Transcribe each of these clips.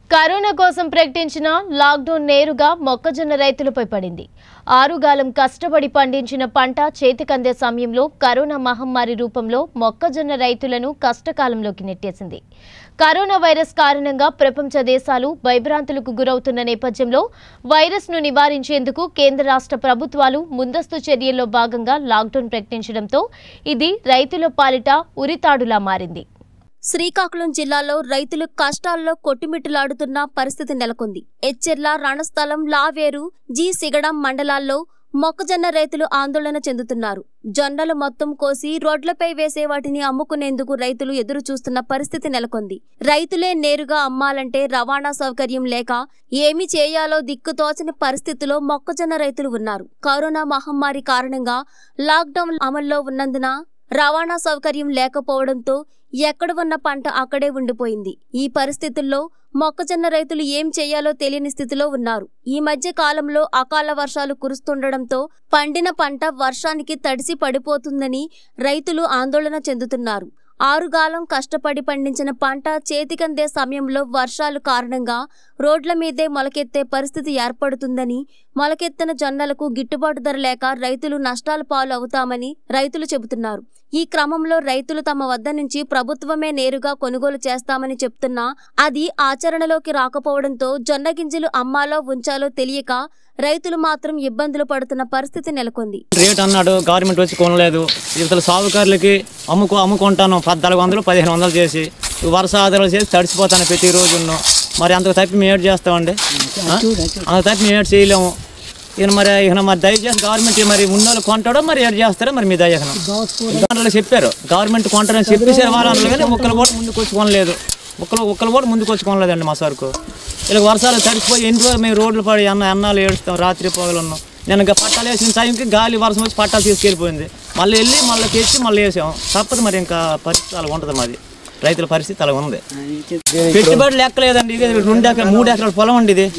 Corona కోసం ప్రకటించిన lockdown నేరుగా మొక్కజొన్న రైతులపై పడింది ఆరుగాలం కష్టపడి పండించిన పంట చేతికందే సమయంలో కరోనా మహమ్మారి రూపంలో మొక్కజొన్న రైతులను కష్టకాలంలోకి నెట్టేసింది కరోనా వైరస్ కారణంగా ప్రపంచ దేశాలు భయభ్రాంతులకు గురవుతున్న నేపథ్యంలో వైరస్ను నివారించేందుకు కేంద్ర రాష్ట్ర ప్రభుత్వాలు ముందస్తు చర్యల్లో భాగంగా లాక్డౌన్ ప్రకటించడంతో ఇది రైతుల పాలిట ఉరితాడులా మారింది శ్రీకాకుళం జిల్లాలో రైతులు కష్టాల్లో కొట్టుమిట్టులాడుతున్న పరిస్థితి నెలకొంది ఎచ్చెర్ల రణస్థలం లావేరు జి సిగడం మండలాల్లో మొక్కజొన్న రైతులు ఆందోళన చెందుతున్నారు జొన్నలు మొత్తం కోసి రోడ్లపై వేసే వాటిని అమ్ముకునేందుకు రైతులు ఎదురు చూస్తున్న పరిస్థితి నెలకొంది రైతులే నేరుగా అమ్మాలంటే రవాణా సౌకర్యం లేక ఏమి చేయాలో దిక్కుతోచని పరిస్థితిలో మొక్కజొన్న రైతులు ఉన్నారు కరోనా మహమ్మారి కారణంగా లాక్డౌన్ అమల్లో ఉన్నందున రవాణా సౌకర్యం లేకపోవడంతో ఎక్కడ ఉన్న పంట అక్కడే ఉండిపోయింది ఈ పరిస్థితుల్లో మొక్కజొన్న రైతులు ఏం చేయాలో తెలియని స్థితిలో ఉన్నారు ఈ మధ్య కాలంలో అకాల వర్షాలు కురుస్తుండడంతో పండిన పంట వర్షానికి తడిసి పడిపోతుందని రైతులు ఆందోళన చెందుతున్నారు ఆరుగాలం కష్టపడి పండించిన పంట చేతికందే సమయంలో వర్షాలు కారణంగా రోడ్ల మీదే మొలకెత్తే పరిస్థితి ఏర్పడుతుందని మొలకెత్తిన జొన్నలకు గిట్టుబాటు ధర లేక రైతులు నష్టాల పాలు అవుతామని రైతులు చెబుతున్నారు ఈ క్రమంలో రైతులు తమ వద్ద నుంచి ప్రభుత్వమే నేరుగా కొనుగోలు చేస్తామని చెప్తున్నా అది ఆచరణలోకి రాకపోవడంతో జొన్న గింజలు అమ్మాలో ఉంచాలో తెలియక రైతులు మాత్రం ఇబ్బందులు పడుతున్న పరిస్థితి నెలకొంది రేట్ అన్నాడు గవర్నమెంట్ వచ్చి కొనలేదు ఇవతల సాగుకారులకి అమ్ముకో అమ్ముకుంటాను పద్నాలుగు వందలు పదిహేను వందలు చేసి వరుస ఆధారాలు చేసి తడిసిపోతాను ప్రతి రోజును మరి అంతకు తప్పి మేము ఏడు చేస్తామండి ఆ? అంతకు తప్పి మేము ఏడు చేయలేము ఈయన మరి ఈయన మరి దయచేసి గవర్నమెంట్ మరి ఉన్నోళ్ళు కొంటాడో మరి ఏడు చేస్తారో మరి మీ దయహనం దాంట్లో చెప్పారు గవర్నమెంట్ కొంటారని చెప్పేసారు వాళ్ళు కానీ ఒక్కరు కూడా ముందుకు వచ్చి కొనలేదు ఒక్కరు ఒక్కరు కూడా ముందుకు వచ్చి కొనలేదండి మా సరుకు ఇలా వర్షాలు తడిసిపోయి ఎన్ని రోజులు మేము రోడ్లు పడి అన్న అన్నాలు ఏడుస్తాం రాత్రి పగలు ఉన్నాం నేను ఇంకా పట్టాలు వేసిన టైంకి గాలి వర్షం వచ్చి పట్టాలు తీసుకెళ్ళిపోయింది మళ్ళీ వెళ్ళి మళ్ళీ తెచ్చి మళ్ళీ వేసాం తప్పదు మరి ఇంకా పరిస్థితి అలా ఉంటుంది మాది రైతుల పరిస్థితి అలా ఉంది పెట్టుబడి లెక్కలేదండి ఇది రెండు ఎకరాలు మూడు ఎకరాల పొలం అండి ఇది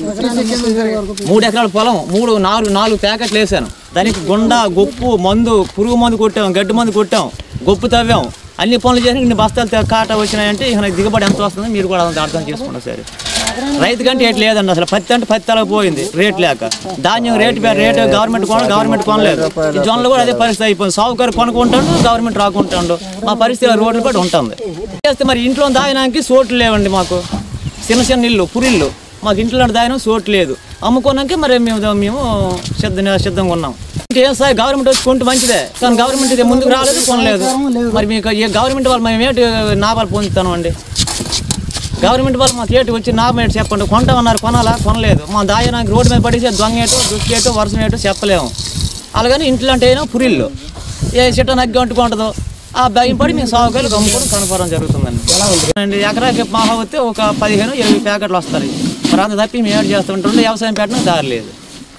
మూడు ఎకరాల పొలం మూడు నాలుగు నాలుగు ప్యాకెట్లు వేసాను దానికి గుండ గొప్పు మందు పురుగు మందు కొట్టాం గడ్డి మందు కొట్టాం గొప్పు తవ్వాం అన్ని పనులు చేసి ఇన్ని బస్తాలు తే- కాటా వచ్చినాయంటే ఇక నాకు దిగుబడి ఎంత వస్తుందో మీరు కూడా అంత అర్థం చేసుకుంటారు సరే రైతు కంటే రేట్ లేదండి అసలు పత్తి అంటే పత్తి అలా పోయింది రేట్ లేక ధాన్యం రేటు పే- రేటు గవర్నమెంట్ కొన గవర్నమెంట్ కొనలేదు ఈ జొన్నలు కూడా అదే పరిస్థితి అయిపోయింది సాగుకారు కొనుక్కుంటాడు గవర్నమెంట్ రాకుంటాడు మా పరిస్థితి రోడ్లు కూడా ఉంటుంది చేస్తే మరి ఇంట్లో దాయనానికి సోట్లు లేవండి మాకు చిన్న చిన్న ఇల్లు పురిల్లు మాకు ఇంట్లో దాయనం సోటు లేదు అమ్ముకున్నాక మరి మేము మేము సిద్ధ సిద్ధంగా ఉన్నాం అంటే ఏం సార్ గవర్నమెంట్ వచ్చి కొంటే మంచిదే కానీ గవర్నమెంట్ ఇది ముందుకు రాలేదు కొనలేదు మరి మీకు ఈ గవర్నమెంట్ వాళ్ళు మేము ఏంటి నాబాలు పొందుతాను అండి గవర్నమెంట్ వాళ్ళు మాకు ఏటి వచ్చి నా మీద చెప్పండి కొంటామన్నారు కొనాలా కొనలేదు మా దాయనానికి రోడ్డు మీద పడేసి దొంగ ఏటో దుక్కేటో వర్షం ఏటో చెప్పలేము అలాగని ఇంట్లో అంటే అయినా పురిల్లు ఏ చెట్టు నగ్గి అంటుకుంటుందో ఆ భయం పడి మేము సాగుకాయలు అమ్ముకొని కనుకోవడం జరుగుతుందండి అండి ఎకరాకి మహా వస్తే ఒక పదిహేను ఇరవై ప్యాకెట్లు వస్తాయి మరి అంత తప్పి మేము ఏడు చేస్తుంటే వ్యవసాయం పెట్టడం దారి లేదు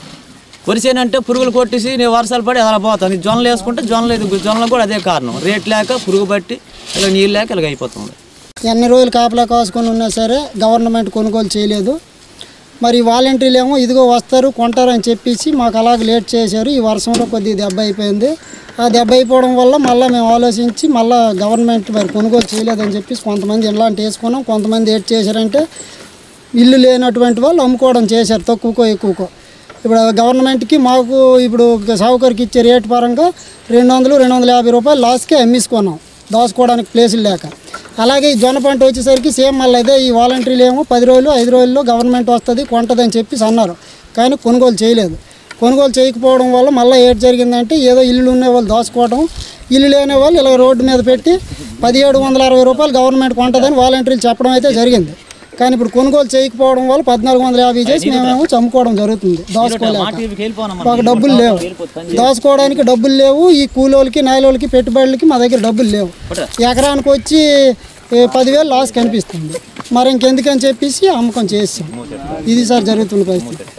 వరిసేనంటే పురుగులు కొట్టేసి నేను వర్షాలు పడి అలా పోతుంది జొన్నలు వేసుకుంటే జొన్నలు ఇది జొన్నలు కూడా అదే కారణం రేట్ లేక పురుగు పట్టి ఇలా నీళ్ళు లేక ఇలాగ అయిపోతుంది ఎన్ని రోజులు కాపలా కాసుకొని ఉన్నా సరే గవర్నమెంట్ కొనుగోలు చేయలేదు మరి వాలంటీర్లు ఏమో ఇదిగో వస్తారు కొంటారు అని చెప్పేసి మాకు అలాగ లేట్ చేశారు ఈ వర్షంలో కొద్దిగా దెబ్బ అయిపోయింది ఆ దెబ్బ అయిపోవడం వల్ల మళ్ళీ మేము ఆలోచించి మళ్ళీ గవర్నమెంట్ మరి కొనుగోలు చేయలేదని చెప్పేసి కొంతమంది ఇలాంటి వేసుకున్నాం కొంతమంది ఏం చేశారంటే ఇల్లు లేనటువంటి వాళ్ళు అమ్ముకోవడం చేశారు తక్కువకో ఎక్కువకో ఇప్పుడు గవర్నమెంట్కి మాకు ఇప్పుడు సావుకారికి ఇచ్చే రేటు పరంగా రెండు వందలు రెండు వందల యాభై రూపాయలు లాస్కే అమ్మేసుకున్నాం దాచుకోవడానికి ప్లేసులు లేక అలాగే ఈ జొన్న పంట వచ్చేసరికి సేమ్ మళ్ళీ అదే ఈ వాలంటీర్లు ఏమో పది రోజులు ఐదు రోజుల్లో గవర్నమెంట్ వస్తుంది కొంటదని చెప్పేసి అన్నారు కానీ కొనుగోలు చేయలేదు కొనుగోలు చేయకపోవడం వల్ల మళ్ళీ ఏటి జరిగిందంటే ఏదో ఇల్లు ఉన్న వాళ్ళు దాచుకోవడం ఇల్లు లేని వాళ్ళు ఇలా రోడ్డు మీద పెట్టి పదిహేడు వందల అరవై రూపాయలు గవర్నమెంట్ కొంటదని వాలంటీర్లు చెప్పడం అయితే జరిగింది కానీ ఇప్పుడు కొనుగోలు చేయకపోవడం వల్ల పద్నాలుగు వందల యాభై చేసి మేమేమో చమ్ముకోవడం జరుగుతుంది దాచుకోలేక మాకు డబ్బులు లేవు దాచుకోవడానికి డబ్బులు లేవు ఈ కూలోళ్ళకి నాయలోళ్ళకి పెట్టుబడులకి మా దగ్గర డబ్బులు లేవు ఎకరానికి వచ్చి ఏ, పదివేలు లాస్ కనిపిస్తుంది మరి ఇంకెందుకని చెప్పేసి అమ్మకం చేస్తాం ఇది సార్ జరుగుతున్న పరిస్థితి